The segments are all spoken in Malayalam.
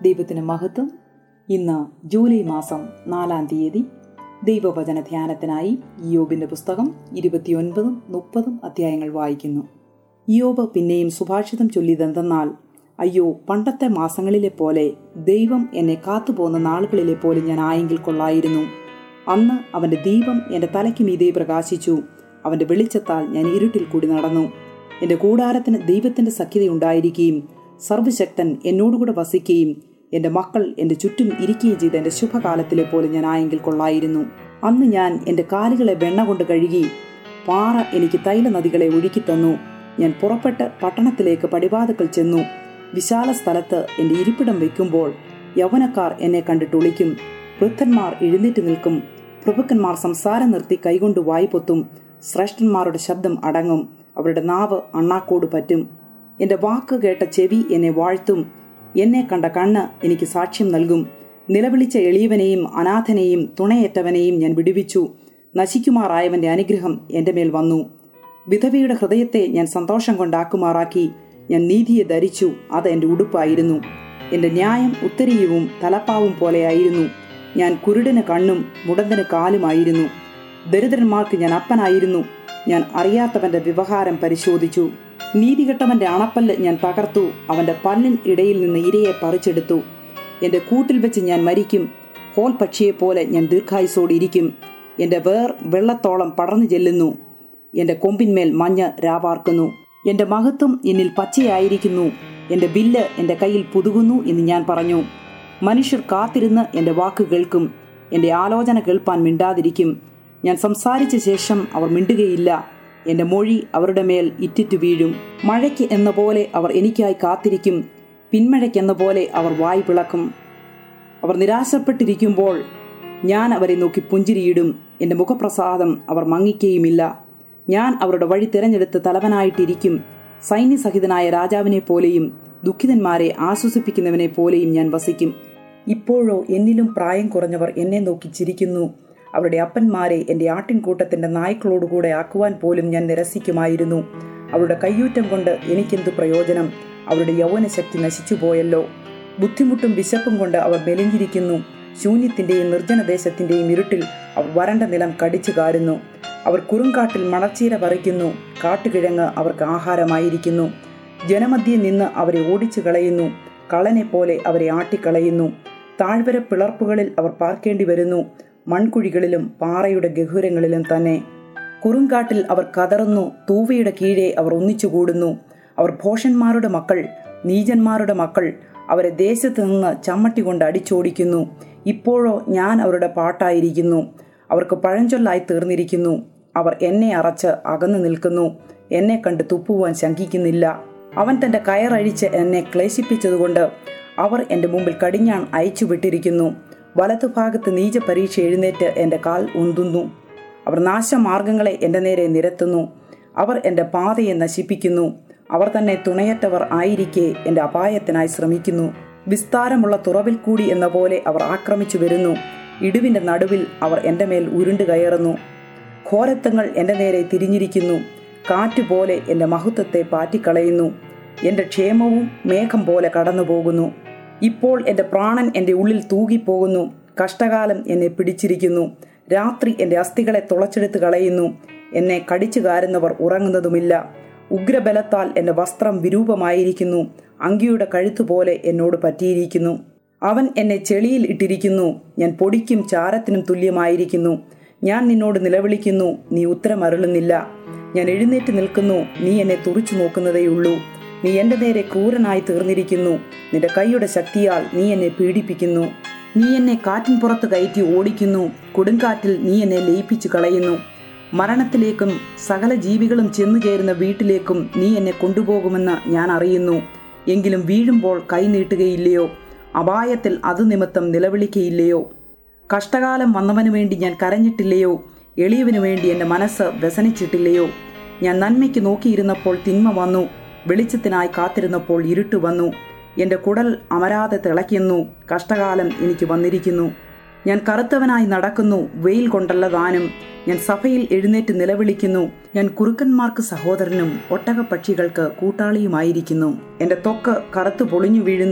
ദൈവത്തിന് മഹത്വം ഇന്ന് ജൂലൈ മാസം നാലാം തീയതി ദൈവവചന ധ്യാനത്തിനായി യോബിന്റെ പുസ്തകം ഇരുപത്തിയൊൻപതും മുപ്പതും അധ്യായങ്ങൾ വായിക്കുന്നു യോബ് പിന്നെയും സുഭാഷിതം ചൊല്ലിയതെന്തെന്നാൽ അയ്യോ പണ്ടത്തെ മാസങ്ങളിലെ പോലെ ദൈവം എന്നെ കാത്തുപോകുന്ന നാളുകളിലെ പോലെ ഞാൻ ആയെങ്കിൽ കൊള്ളായിരുന്നു അന്ന് അവന്റെ ദീപം എന്റെ തലയ്ക്ക് മീതെ പ്രകാശിച്ചു അവന്റെ വെളിച്ചത്താൽ ഞാൻ ഇരുട്ടിൽ കൂടി നടന്നു എന്റെ കൂടാരത്തിന് ദൈവത്തിന്റെ സഖ്യതയുണ്ടായിരിക്കുകയും സർവശക്തൻ എന്നോടുകൂടെ വസിക്കുകയും എന്റെ മക്കൾ എന്റെ ചുറ്റും ഇരിക്കുകയും ചെയ്ത എന്റെ ശുഭകാലത്തിലെ പോലെ ഞാൻ ആയെങ്കിൽ കൊള്ളായിരുന്നു അന്ന് ഞാൻ എന്റെ കാലുകളെ വെണ്ണ കൊണ്ട് കഴുകി പാറ എനിക്ക് തൈല നദികളെ ഒഴുക്കി തന്നു ഞാൻ പുറപ്പെട്ട് പട്ടണത്തിലേക്ക് പടിവാതുക്കൾ ചെന്നു വിശാല സ്ഥലത്ത് എന്റെ ഇരിപ്പിടം വെക്കുമ്പോൾ യൗവനക്കാർ എന്നെ കണ്ടിട്ട് ഒളിക്കും വൃദ്ധന്മാർ എഴുന്നേറ്റ് നിൽക്കും പ്രഭുക്കന്മാർ സംസാരം നിർത്തി കൈകൊണ്ട് വായ്പൊത്തും ശ്രേഷ്ഠന്മാരുടെ ശബ്ദം അടങ്ങും അവരുടെ നാവ് അണ്ണാക്കോട് പറ്റും എന്റെ വാക്ക് കേട്ട ചെവി എന്നെ വാഴ്ത്തും എന്നെ കണ്ട കണ്ണ് എനിക്ക് സാക്ഷ്യം നൽകും നിലവിളിച്ച എളിയവനെയും അനാഥനെയും തുണയേറ്റവനെയും ഞാൻ വിടുവിച്ചു നശിക്കുമാറായവന്റെ അനുഗ്രഹം എന്റെ മേൽ വന്നു വിധവയുടെ ഹൃദയത്തെ ഞാൻ സന്തോഷം കൊണ്ടാക്കുമാറാക്കി ഞാൻ നീതിയെ ധരിച്ചു അത് എന്റെ ഉടുപ്പായിരുന്നു എന്റെ ന്യായം ഉത്തരീയവും തലപ്പാവും പോലെയായിരുന്നു ഞാൻ കുരുടന് കണ്ണും മുടന്തന് കാലുമായിരുന്നു ദരിദ്രന്മാർക്ക് ഞാൻ അപ്പനായിരുന്നു ഞാൻ അറിയാത്തവന്റെ വ്യവഹാരം പരിശോധിച്ചു നീതികെട്ടവന്റെ അണപ്പല്ല് ഞാൻ തകർത്തു അവന്റെ പല്ലിൻ ഇടയിൽ നിന്ന് ഇരയെ പറിച്ചെടുത്തു എന്റെ കൂട്ടിൽ വെച്ച് ഞാൻ മരിക്കും ഹോൽ പക്ഷിയെപ്പോലെ ഞാൻ ദീർഘായുസോടിയിരിക്കും എന്റെ വേർ വെള്ളത്തോളം പടർന്നു ചെല്ലുന്നു എന്റെ കൊമ്പിന്മേൽ മഞ്ഞ് രാവാർക്കുന്നു എന്റെ മഹത്വം എന്നിൽ പച്ചയായിരിക്കുന്നു എന്റെ ബില്ല് എന്റെ കയ്യിൽ പുതുകുന്നു എന്ന് ഞാൻ പറഞ്ഞു മനുഷ്യർ കാത്തിരുന്ന് എന്റെ വാക്ക് കേൾക്കും എന്റെ ആലോചന കേൾപ്പാൻ മിണ്ടാതിരിക്കും ഞാൻ സംസാരിച്ച ശേഷം അവർ മിണ്ടുകയില്ല എന്റെ മൊഴി അവരുടെ മേൽ ഇറ്റിറ്റു വീഴും മഴയ്ക്ക് എന്ന പോലെ അവർ എനിക്കായി കാത്തിരിക്കും പിന്മഴയ്ക്കെന്ന പോലെ അവർ വായ് പിളക്കും അവർ നിരാശപ്പെട്ടിരിക്കുമ്പോൾ ഞാൻ അവരെ നോക്കി പുഞ്ചിരിയിടും എന്റെ മുഖപ്രസാദം അവർ മങ്ങിക്കുകയുമില്ല ഞാൻ അവരുടെ വഴി തിരഞ്ഞെടുത്ത് തലവനായിട്ടിരിക്കും സൈന്യസഹിതനായ രാജാവിനെ പോലെയും ദുഃഖിതന്മാരെ ആശ്വസിപ്പിക്കുന്നവനെ പോലെയും ഞാൻ വസിക്കും ഇപ്പോഴോ എന്നിലും പ്രായം കുറഞ്ഞവർ എന്നെ നോക്കി ചിരിക്കുന്നു അവരുടെ അപ്പന്മാരെ എന്റെ ആട്ടിൻകൂട്ടത്തിന്റെ നായ്ക്കളോടുകൂടെ ആക്കുവാൻ പോലും ഞാൻ നിരസിക്കുമായിരുന്നു അവരുടെ കയ്യൂറ്റം കൊണ്ട് എനിക്കെന്തു പ്രയോജനം അവരുടെ യൗവനശക്തി നശിച്ചുപോയല്ലോ ബുദ്ധിമുട്ടും വിശപ്പും കൊണ്ട് അവർ മെലിഞ്ഞിരിക്കുന്നു ശൂന്യത്തിന്റെയും നിർജ്ജനദേശത്തിന്റെയും ഇരുട്ടിൽ അവർ വരണ്ട നിലം കടിച്ചു കാരുന്നു അവർ കുറുങ്കാട്ടിൽ മണച്ചീര പറിക്കുന്നു കാട്ടുകിഴങ്ങ് അവർക്ക് ആഹാരമായിരിക്കുന്നു ജനമധ്യേ നിന്ന് അവരെ ഓടിച്ചു കളയുന്നു കളനെ പോലെ അവരെ ആട്ടിക്കളയുന്നു താഴ്വര പിളർപ്പുകളിൽ അവർ പാർക്കേണ്ടി വരുന്നു മൺകുഴികളിലും പാറയുടെ ഗഹുരങ്ങളിലും തന്നെ കുറുങ്കാട്ടിൽ അവർ കതറുന്നു തൂവയുടെ കീഴെ അവർ ഒന്നിച്ചുകൂടുന്നു അവർ ഭോഷന്മാരുടെ മക്കൾ നീചന്മാരുടെ മക്കൾ അവരെ ദേശത്ത് നിന്ന് ചമ്മട്ടി കൊണ്ട് അടിച്ചോടിക്കുന്നു ഇപ്പോഴോ ഞാൻ അവരുടെ പാട്ടായിരിക്കുന്നു അവർക്ക് പഴഞ്ചൊല്ലായി തീർന്നിരിക്കുന്നു അവർ എന്നെ അറച്ച് അകന്നു നിൽക്കുന്നു എന്നെ കണ്ട് തുപ്പുവാൻ ശങ്കിക്കുന്നില്ല അവൻ തന്റെ കയറഴിച്ച് എന്നെ ക്ലേശിപ്പിച്ചതുകൊണ്ട് അവർ എൻ്റെ മുമ്പിൽ കടിഞ്ഞാൺ അയച്ചു വിട്ടിരിക്കുന്നു വലതുഭാഗത്ത് നീച പരീക്ഷ എഴുന്നേറ്റ് എൻ്റെ കാൽ ഉന്തുന്നു അവർ നാശമാർഗങ്ങളെ എൻ്റെ നേരെ നിരത്തുന്നു അവർ എൻ്റെ പാതയെ നശിപ്പിക്കുന്നു അവർ തന്നെ തുണയറ്റവർ ആയിരിക്കെ എൻ്റെ അപായത്തിനായി ശ്രമിക്കുന്നു വിസ്താരമുള്ള തുറവിൽ കൂടി എന്ന പോലെ അവർ ആക്രമിച്ചു വരുന്നു ഇടിവിന്റെ നടുവിൽ അവർ എൻ്റെ മേൽ ഉരുണ്ടു കയറുന്നു ഘോരത്വങ്ങൾ എൻ്റെ നേരെ തിരിഞ്ഞിരിക്കുന്നു കാറ്റുപോലെ എൻ്റെ മഹത്വത്തെ പാറ്റിക്കളയുന്നു എൻ്റെ ക്ഷേമവും മേഘം പോലെ കടന്നു പോകുന്നു ഇപ്പോൾ എൻ്റെ പ്രാണൻ എൻ്റെ ഉള്ളിൽ തൂകിപ്പോകുന്നു കഷ്ടകാലം എന്നെ പിടിച്ചിരിക്കുന്നു രാത്രി എൻ്റെ അസ്ഥികളെ തുളച്ചെടുത്ത് കളയുന്നു എന്നെ കടിച്ചു കാരുന്നവർ ഉറങ്ങുന്നതുമില്ല ഉഗ്രബലത്താൽ എൻ്റെ വസ്ത്രം വിരൂപമായിരിക്കുന്നു അങ്കിയുടെ കഴുത്തുപോലെ എന്നോട് പറ്റിയിരിക്കുന്നു അവൻ എന്നെ ചെളിയിൽ ഇട്ടിരിക്കുന്നു ഞാൻ പൊടിക്കും ചാരത്തിനും തുല്യമായിരിക്കുന്നു ഞാൻ നിന്നോട് നിലവിളിക്കുന്നു നീ ഉത്തരമരുളുന്നില്ല ഞാൻ എഴുന്നേറ്റ് നിൽക്കുന്നു നീ എന്നെ തുറിച്ചു നോക്കുന്നതേയുള്ളൂ നീ എൻ്റെ നേരെ ക്രൂരനായി തീർന്നിരിക്കുന്നു നിന്റെ കൈയുടെ ശക്തിയാൽ നീ എന്നെ പീഡിപ്പിക്കുന്നു നീ എന്നെ കാറ്റിൻ പുറത്ത് കയറ്റി ഓടിക്കുന്നു കൊടുങ്കാറ്റിൽ നീ എന്നെ ലയിപ്പിച്ചു കളയുന്നു മരണത്തിലേക്കും സകല ജീവികളും ചെന്നു ചേരുന്ന വീട്ടിലേക്കും നീ എന്നെ കൊണ്ടുപോകുമെന്ന് ഞാൻ അറിയുന്നു എങ്കിലും വീഴുമ്പോൾ കൈ നീട്ടുകയില്ലയോ അപായത്തിൽ അതു നിമിത്തം നിലവിളിക്കയില്ലയോ കഷ്ടകാലം വന്നവനു വേണ്ടി ഞാൻ കരഞ്ഞിട്ടില്ലയോ എളിയവനു വേണ്ടി എൻ്റെ മനസ്സ് വ്യസനിച്ചിട്ടില്ലയോ ഞാൻ നന്മയ്ക്ക് നോക്കിയിരുന്നപ്പോൾ തിന്മ വന്നു വെളിച്ചത്തിനായി കാത്തിരുന്നപ്പോൾ ഇരുട്ട് വന്നു എൻ്റെ കുടൽ അമരാതെ തിളയ്ക്കുന്നു കഷ്ടകാലം എനിക്ക് വന്നിരിക്കുന്നു ഞാൻ കറുത്തവനായി നടക്കുന്നു വെയിൽ കൊണ്ടല്ല ദാനം ഞാൻ സഭയിൽ എഴുന്നേറ്റ് നിലവിളിക്കുന്നു ഞാൻ കുറുക്കന്മാർക്ക് സഹോദരനും ഒട്ടകപ്പക്ഷികൾക്ക് കൂട്ടാളിയുമായിരിക്കുന്നു എന്റെ ത്വക്ക് കറുത്തു പൊളിഞ്ഞു വീഴുന്നു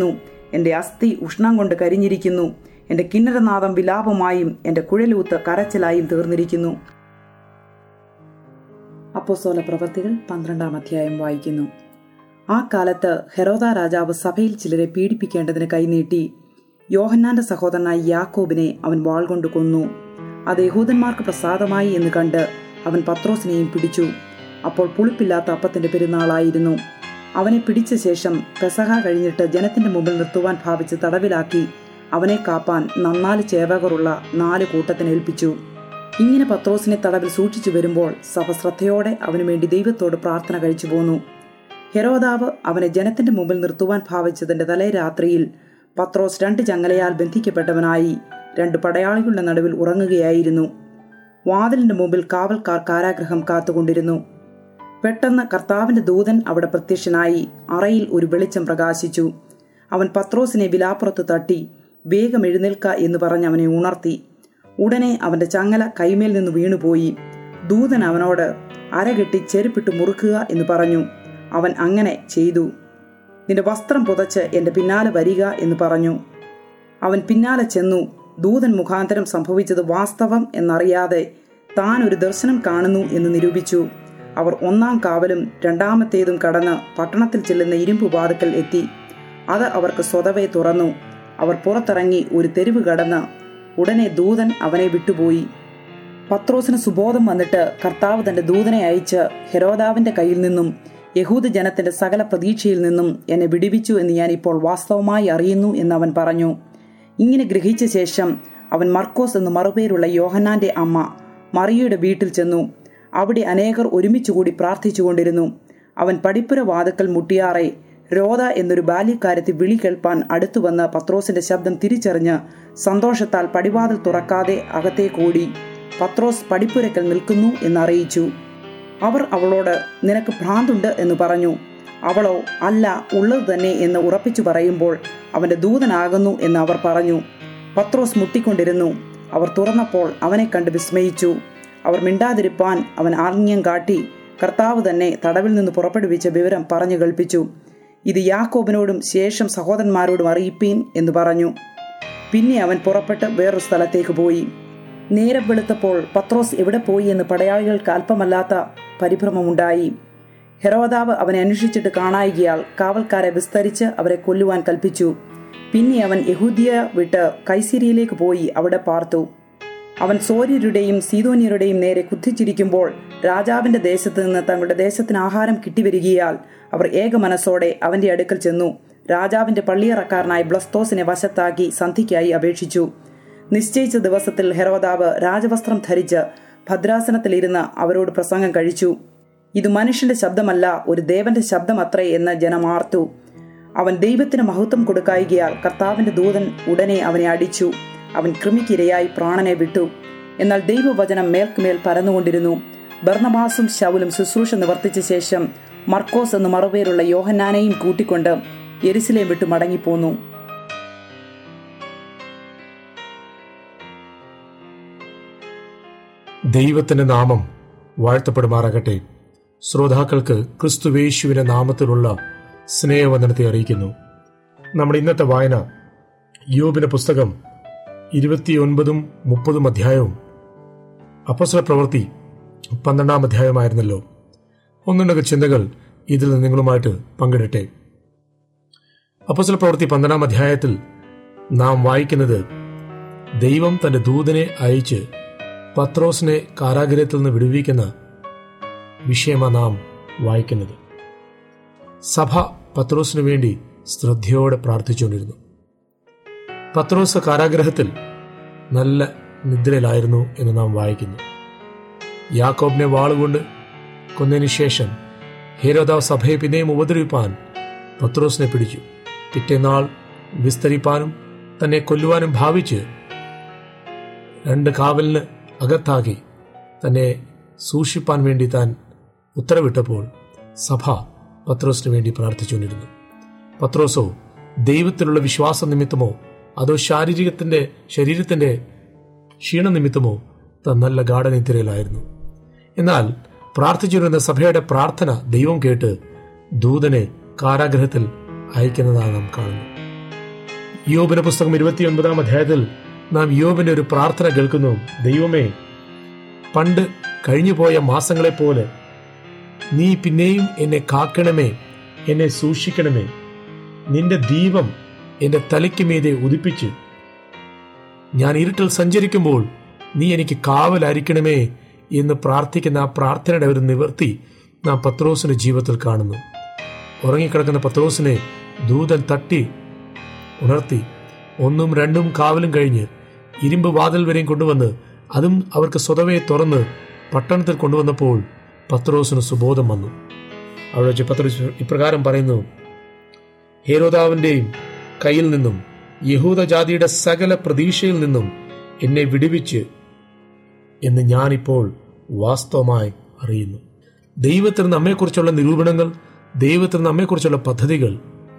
എൻ്റെ അസ്ഥി ഉഷ്ണം കൊണ്ട് കരിഞ്ഞിരിക്കുന്നു എൻ്റെ കിന്നരനാദം വിലാപമായും എൻ്റെ കുഴലൂത്ത് കരച്ചിലായും തീർന്നിരിക്കുന്നു അപ്പോസ്തോല പ്രവർത്തികൾ പന്ത്രണ്ടാം അധ്യായം വായിക്കുന്നു ആ കാലത്ത് ഹെരോദ രാജാവ് സഭയിൽ ചിലരെ പീഡിപ്പിക്കേണ്ടതിന് കൈനീട്ടി യോഹന്നാന്റെ സഹോദരനായ യാക്കോബിനെ അവൻ വാൾ കൊണ്ട് കൊന്നു അത് യഹൂദന്മാർക്ക് പ്രസാദമായി എന്ന് കണ്ട് അവൻ പത്രോസിനെയും പിടിച്ചു അപ്പോൾ പുളിപ്പില്ലാത്ത അപ്പത്തിന്റെ പെരുന്നാളായിരുന്നു അവനെ പിടിച്ച ശേഷം പെസഹ കഴിഞ്ഞിട്ട് ജനത്തിന്റെ മുമ്പിൽ നിർത്തുവാൻ ഭാവിച്ച് തടവിലാക്കി അവനെ കാപ്പാൻ നന്നാല് ചേവകറുള്ള നാല് കൂട്ടത്തിന് ഏൽപ്പിച്ചു ഇങ്ങനെ പത്രോസിനെ തടവിൽ സൂക്ഷിച്ചു വരുമ്പോൾ സഭ ശ്രദ്ധയോടെ അവനു വേണ്ടി ദൈവത്തോട് പ്രാർത്ഥന കഴിച്ചു പോന്നു ഹെരോദാവ് അവനെ ജനത്തിന്റെ മുമ്പിൽ നിർത്തുവാൻ ഭാവിച്ചതിന്റെ തലേ രാത്രിയിൽ പത്രോസ് രണ്ട് ചങ്ങലയാൽ ബന്ധിക്കപ്പെട്ടവനായി രണ്ട് പടയാളികളുടെ നടുവിൽ ഉറങ്ങുകയായിരുന്നു വാതിലിന്റെ മുമ്പിൽ കാവൽക്കാർ കാരാഗ്രഹം കാത്തുകൊണ്ടിരുന്നു പെട്ടെന്ന് കർത്താവിന്റെ ദൂതൻ അവിടെ പ്രത്യക്ഷനായി അറയിൽ ഒരു വെളിച്ചം പ്രകാശിച്ചു അവൻ പത്രോസിനെ വിലാപ്പുറത്ത് തട്ടി വേഗം എഴുന്നേൽക്ക എന്ന് പറഞ്ഞ് അവനെ ഉണർത്തി ഉടനെ അവന്റെ ചങ്ങല കൈമേൽ നിന്ന് വീണുപോയി ദൂതൻ അവനോട് അരകെട്ടി ചെരുപ്പിട്ട് മുറുക്കുക എന്ന് പറഞ്ഞു അവൻ അങ്ങനെ ചെയ്തു നിന്റെ വസ്ത്രം പുതച്ച് എന്റെ പിന്നാലെ വരിക എന്ന് പറഞ്ഞു അവൻ പിന്നാലെ ചെന്നു ദൂതൻ മുഖാന്തരം സംഭവിച്ചത് വാസ്തവം എന്നറിയാതെ താൻ ഒരു ദർശനം കാണുന്നു എന്ന് നിരൂപിച്ചു അവർ ഒന്നാം കാവലും രണ്ടാമത്തേതും കടന്ന് പട്ടണത്തിൽ ചെല്ലുന്ന ഇരുമ്പ് വാതുക്കൽ എത്തി അത് അവർക്ക് സ്വതവേ തുറന്നു അവർ പുറത്തിറങ്ങി ഒരു തെരുവ് കടന്ന് ഉടനെ ദൂതൻ അവനെ വിട്ടുപോയി പത്രോസിന് സുബോധം വന്നിട്ട് കർത്താവ് തന്റെ ദൂതനെ അയച്ച് ഹെരോദാവിന്റെ കയ്യിൽ നിന്നും യഹൂദ ജനത്തിന്റെ സകല പ്രതീക്ഷയിൽ നിന്നും എന്നെ വിടിവിച്ചു എന്ന് ഞാൻ ഇപ്പോൾ വാസ്തവമായി അറിയുന്നു എന്ന് അവൻ പറഞ്ഞു ഇങ്ങനെ ഗ്രഹിച്ച ശേഷം അവൻ മർക്കോസ് എന്ന് മറുപേരുള്ള യോഹന്നാന്റെ അമ്മ മറിയയുടെ വീട്ടിൽ ചെന്നു അവിടെ അനേകർ ഒരുമിച്ചുകൂടി പ്രാർത്ഥിച്ചുകൊണ്ടിരുന്നു അവൻ പടിപ്പുര വാതുക്കൽ മുട്ടിയാറെ രോധ എന്നൊരു ബാല്യക്കാരത്തി വിളി കേൾപ്പാൻ അടുത്തുവന്ന് പത്രോസിന്റെ ശബ്ദം തിരിച്ചറിഞ്ഞ് സന്തോഷത്താൽ പടിവാതിൽ തുറക്കാതെ അകത്തേക്കോടി പത്രോസ് പടിപ്പുരക്കൽ നിൽക്കുന്നു എന്നറിയിച്ചു അവർ അവളോട് നിനക്ക് ഭ്രാന്തുണ്ട് എന്ന് പറഞ്ഞു അവളോ അല്ല ഉള്ളത് തന്നെ എന്ന് ഉറപ്പിച്ചു പറയുമ്പോൾ അവന്റെ ദൂതനാകുന്നു എന്ന് അവർ പറഞ്ഞു പത്രോസ് മുട്ടിക്കൊണ്ടിരുന്നു അവർ തുറന്നപ്പോൾ അവനെ കണ്ട് വിസ്മയിച്ചു അവർ മിണ്ടാതിരിപ്പാൻ അവൻ ആംഗ്യം കാട്ടി കർത്താവ് തന്നെ തടവിൽ നിന്ന് പുറപ്പെടുവിച്ച വിവരം പറഞ്ഞു കേൾപ്പിച്ചു ഇത് യാക്കോബിനോടും ശേഷം സഹോദരന്മാരോടും അറിയിപ്പീൻ എന്ന് പറഞ്ഞു പിന്നെ അവൻ പുറപ്പെട്ട് വേറൊരു സ്ഥലത്തേക്ക് പോയി നേരം വെളുത്തപ്പോൾ പത്രോസ് എവിടെ പോയി എന്ന് പടയാളികൾക്ക് അല്പമല്ലാത്ത പരിഭ്രമമുണ്ടായി ഹെരോദാവ് അവനെ അന്വേഷിച്ചിട്ട് കാണായികയാൽ കാവൽക്കാരെ വിസ്തരിച്ച് അവരെ കൊല്ലുവാൻ കൽപ്പിച്ചു പിന്നെ അവൻ യഹൂദിയ വിട്ട് കൈസിരിയിലേക്ക് പോയി അവിടെ പാർത്തു അവൻ സോര്യരുടെയും സീതോന്യരുടെയും നേരെ കുത്തിച്ചിരിക്കുമ്പോൾ രാജാവിന്റെ ദേശത്ത് നിന്ന് തങ്ങളുടെ ദേശത്തിന് ആഹാരം കിട്ടിവരികയാൽ അവർ ഏക മനസ്സോടെ അവന്റെ അടുക്കൽ ചെന്നു രാജാവിന്റെ പള്ളിയറക്കാരനായ ബ്ലസ്തോസിനെ വശത്താക്കി സന്ധിക്കായി അപേക്ഷിച്ചു നിശ്ചയിച്ച ദിവസത്തിൽ ഹെരോദാവ് രാജവസ്ത്രം ധരിച്ച് ഭദ്രാസനത്തിലിരുന്ന് അവരോട് പ്രസംഗം കഴിച്ചു ഇത് മനുഷ്യന്റെ ശബ്ദമല്ല ഒരു ദേവന്റെ ശബ്ദമത്രേ എന്ന് ജനം ആർത്തു അവൻ ദൈവത്തിന് മഹത്വം കൊടുക്കായികയാൽ കർത്താവിന്റെ ദൂതൻ ഉടനെ അവനെ അടിച്ചു അവൻ കൃമിക്കിരയായി പ്രാണനെ വിട്ടു എന്നാൽ ദൈവവചനം മേൽക്കുമേൽ പരന്നുകൊണ്ടിരുന്നു ബർണബാസും ശൗലും ശുശ്രൂഷ നിവർത്തിച്ച ശേഷം മർക്കോസ് എന്ന് മറുപേരുള്ള യോഹന്നാനെയും കൂട്ടിക്കൊണ്ട് എരിശിലേം വിട്ടു മടങ്ങിപ്പോന്നു ദൈവത്തിന്റെ നാമം വാഴ്ത്തപ്പെടുമാറാകട്ടെ ശ്രോതാക്കൾക്ക് ക്രിസ്തുവേശുവിന്റെ നാമത്തിലുള്ള സ്നേഹവന്ദനത്തെ അറിയിക്കുന്നു നമ്മുടെ ഇന്നത്തെ വായന യോബിന്റെ പുസ്തകം ഇരുപത്തിയൊൻപതും മുപ്പതും അധ്യായവും അപ്പസ്വല പ്രവൃത്തി പന്ത്രണ്ടാം അധ്യായമായിരുന്നല്ലോ ഒന്നുണ്ടൊക്കെ ചിന്തകൾ ഇതിൽ നിന്ന് നിങ്ങളുമായിട്ട് പങ്കിടട്ടെ അപ്പസ്വല പ്രവൃത്തി പന്ത്രണ്ടാം അധ്യായത്തിൽ നാം വായിക്കുന്നത് ദൈവം തന്റെ ദൂതനെ അയച്ച് പത്രോസിനെ കാരാഗ്രഹത്തിൽ നിന്ന് വിടുവിക്കുന്ന വിഷയമാണ് നാം വായിക്കുന്നത് സഭ പത്രോസിനു വേണ്ടി ശ്രദ്ധയോടെ പ്രാർത്ഥിച്ചുകൊണ്ടിരുന്നു പത്രോസ് കാരാഗ്രഹത്തിൽ നല്ല നിദ്രയിലായിരുന്നു എന്ന് നാം വായിക്കുന്നു യാക്കോബിനെ വാളുകൊണ്ട് കൊന്നതിന് ശേഷം ഹേരോദാവ് സഭയെ പിന്നെയും ഉപദ്രവിപ്പാൻ പത്രോസിനെ പിടിച്ചു പിറ്റേനാൾ വിസ്തരിപ്പാനും തന്നെ കൊല്ലുവാനും ഭാവിച്ച് രണ്ട് കാവലിന് അകത്താക്കി തന്നെ സൂക്ഷിപ്പാൻ വേണ്ടി താൻ ഉത്തരവിട്ടപ്പോൾ സഭ പത്രോസിന് വേണ്ടി പ്രാർത്ഥിച്ചുകൊണ്ടിരുന്നു പത്രോസോ ദൈവത്തിലുള്ള വിശ്വാസ നിമിത്തമോ അതോ ശാരീരികത്തിന്റെ ശരീരത്തിന്റെ ക്ഷീണനിമിത്തമോ താൻ നല്ല ഗാഠനിദ്രയിലായിരുന്നു എന്നാൽ പ്രാർത്ഥിച്ചിരുന്ന സഭയുടെ പ്രാർത്ഥന ദൈവം കേട്ട് ദൂതനെ കാരാഗ്രഹത്തിൽ അയക്കുന്നതാണ് നാം കാണുന്നത് യോബിന്റെ പുസ്തകം ഇരുപത്തിയൊൻപതാം അധ്യായത്തിൽ നാം യോബിന്റെ ഒരു പ്രാർത്ഥന കേൾക്കുന്നു ദൈവമേ പണ്ട് കഴിഞ്ഞുപോയ മാസങ്ങളെ പോലെ നീ പിന്നെയും എന്നെ കാക്കണമേ എന്നെ സൂക്ഷിക്കണമേ നിന്റെ ദീപം എന്റെ തലയ്ക്ക് മീതെ ഉദിപ്പിച്ച് ഞാൻ ഇരുട്ടിൽ സഞ്ചരിക്കുമ്പോൾ നീ എനിക്ക് കാവലായിരിക്കണമേ എന്ന് പ്രാർത്ഥിക്കുന്ന ആ പ്രാർത്ഥനയുടെ ഒരു നിവർത്തി നാം പത്രോസിന്റെ ജീവിതത്തിൽ കാണുന്നു ഉറങ്ങിക്കിടക്കുന്ന പത്രോസിനെ ദൂതൻ തട്ടി ഉണർത്തി ഒന്നും രണ്ടും കാവലും കഴിഞ്ഞ് ഇരുമ്പ് വാതിൽ വരെയും കൊണ്ടുവന്ന് അതും അവർക്ക് സ്വതവേ തുറന്ന് പട്ടണത്തിൽ കൊണ്ടുവന്നപ്പോൾ പത്രോസിന് സുബോധം വന്നു അവിടെ വെച്ച് പത്രോസ് ഇപ്രകാരം പറയുന്നു ഹേരോദാവിന്റെയും കയ്യിൽ നിന്നും യഹൂദ ജാതിയുടെ സകല പ്രതീക്ഷയിൽ നിന്നും എന്നെ വിടുവിച്ച് എന്ന് ഞാനിപ്പോൾ വാസ്തവമായി അറിയുന്നു ദൈവത്തിന് നമ്മെക്കുറിച്ചുള്ള നിരൂപണങ്ങൾ ദൈവത്തിന് നമ്മെക്കുറിച്ചുള്ള പദ്ധതികൾ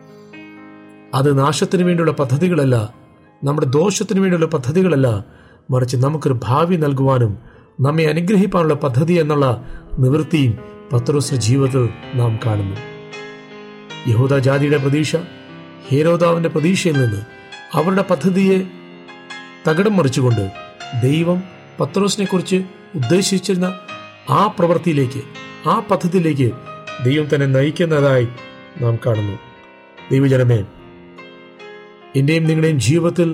അത് നാശത്തിന് വേണ്ടിയുള്ള പദ്ധതികളല്ല നമ്മുടെ ദോഷത്തിന് വേണ്ടിയുള്ള പദ്ധതികളല്ല മറിച്ച് നമുക്കൊരു ഭാവി നൽകുവാനും നമ്മെ അനുഗ്രഹിക്കാനുള്ള പദ്ധതി എന്നുള്ള നിവൃത്തിയും പത്രോസിന്റെ ജീവിതത്തിൽ നാം കാണുന്നു യഹൂദ ജാതിയുടെ പ്രതീക്ഷ ഹേരോദാവിന്റെ പ്രതീക്ഷയിൽ നിന്ന് അവരുടെ പദ്ധതിയെ തകിടം മറിച്ചുകൊണ്ട് ദൈവം പത്രോസിനെ കുറിച്ച് ഉദ്ദേശിച്ചിരുന്ന ആ പ്രവൃത്തിയിലേക്ക് ആ പദ്ധതിയിലേക്ക് ദൈവം തന്നെ നയിക്കുന്നതായി നാം കാണുന്നു ദൈവജനമേ എന്റെയും നിങ്ങളുടെയും ജീവിതത്തിൽ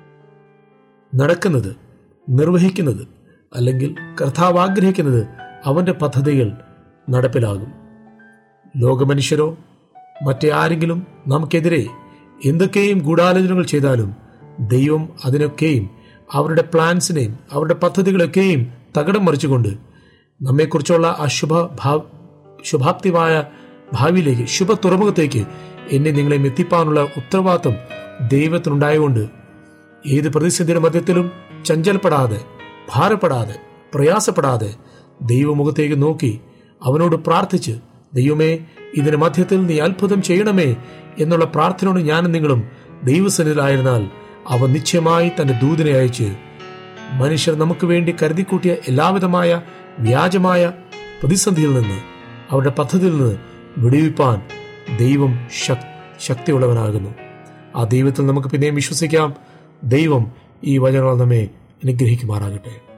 നടക്കുന്നത് നിർവഹിക്കുന്നത് അല്ലെങ്കിൽ കർത്താവ് ആഗ്രഹിക്കുന്നത് അവന്റെ പദ്ധതികൾ നടപ്പിലാകും ലോകമനുഷ്യരോ മറ്റേ ആരെങ്കിലും നമുക്കെതിരെ എന്തൊക്കെയും ഗൂഢാലോചനകൾ ചെയ്താലും ദൈവം അതിനൊക്കെയും അവരുടെ പ്ലാൻസിനെയും അവരുടെ പദ്ധതികളൊക്കെയും തകിടം മറിച്ചുകൊണ്ട് നമ്മെക്കുറിച്ചുള്ള അശുഭ ഭാവ ശുഭാപ്തിമായ ഭാവിയിലേക്ക് ശുഭ തുറമുഖത്തേക്ക് എന്നെ നിങ്ങളെ എത്തിപ്പാനുള്ള ഉത്തരവാദിത്വം ദൈവത്തിനുണ്ടായതുകൊണ്ട് ഏത് പ്രതിസന്ധിയുടെ മധ്യത്തിലും ചഞ്ചലപ്പെടാതെ ഭാരപ്പെടാതെ പ്രയാസപ്പെടാതെ ദൈവമുഖത്തേക്ക് നോക്കി അവനോട് പ്രാർത്ഥിച്ച് ദൈവമേ ഇതിന് മധ്യത്തിൽ നീ അത്ഭുതം ചെയ്യണമേ എന്നുള്ള പ്രാർത്ഥനയോട് ഞാനും നിങ്ങളും ദൈവസന്നിധിയിലായിരുന്നാൽ അവൻ നിശ്ചയമായി തന്റെ ദൂതനെ അയച്ച് മനുഷ്യർ നമുക്ക് വേണ്ടി കരുതിക്കൂട്ടിയ എല്ലാവിധമായ വ്യാജമായ പ്രതിസന്ധിയിൽ നിന്ന് അവരുടെ പദ്ധതിയിൽ നിന്ന് വിടുവിപ്പാൻ ദൈവം ശക് ശക്തിയുള്ളവനാകുന്നു ആ ദൈവത്തിൽ നമുക്ക് പിന്നെയും വിശ്വസിക്കാം ദൈവം ഈ വചനങ്ങൾ നമ്മെ അനുഗ്രഹിക്കുമാറാകട്ടെ